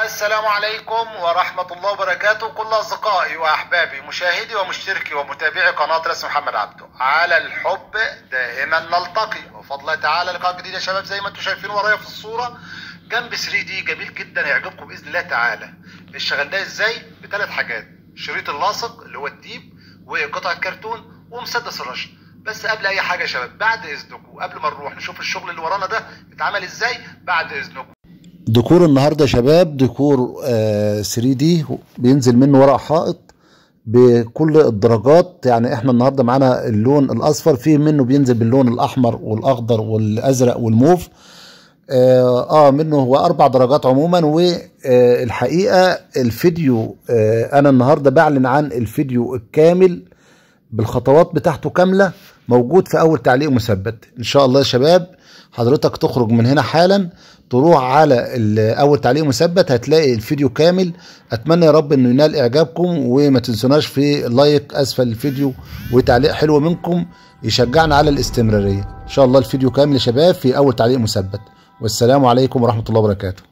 السلام عليكم ورحمة الله وبركاته كل أصدقائي وأحبابي مشاهدي ومشتركي ومتابعي قناة رسم محمد عبده على الحب دائما نلتقي وفضل الله تعالى لقاء جديد يا شباب زي ما انتم شايفين ورايا في الصورة جنب 3 دي جميل جدا يعجبكم بإذن الله تعالى اشتغلناه ازاي بثلاث حاجات شريط اللاصق اللي هو الديب وقطع الكرتون ومسدس الرشد بس قبل اي حاجه يا شباب بعد اذنكم قبل ما نروح نشوف الشغل اللي ورانا ده اتعمل ازاي بعد اذنكم ديكور النهارده يا شباب ديكور آه 3 دي بينزل منه ورق حائط بكل الدرجات يعني احنا النهارده معانا اللون الاصفر فيه منه بينزل باللون الاحمر والاخضر والازرق والموف اه, آه منه هو اربع درجات عموما والحقيقه الفيديو آه انا النهارده بعلن عن الفيديو الكامل بالخطوات بتاعته كامله موجود في اول تعليق مثبت ان شاء الله يا شباب حضرتك تخرج من هنا حالا تروح على اول تعليق مثبت هتلاقي الفيديو كامل اتمنى يا رب انه ينال اعجابكم وما تنسوناش في لايك اسفل الفيديو وتعليق حلو منكم يشجعنا على الاستمراريه ان شاء الله الفيديو كامل يا شباب في اول تعليق مثبت والسلام عليكم ورحمه الله وبركاته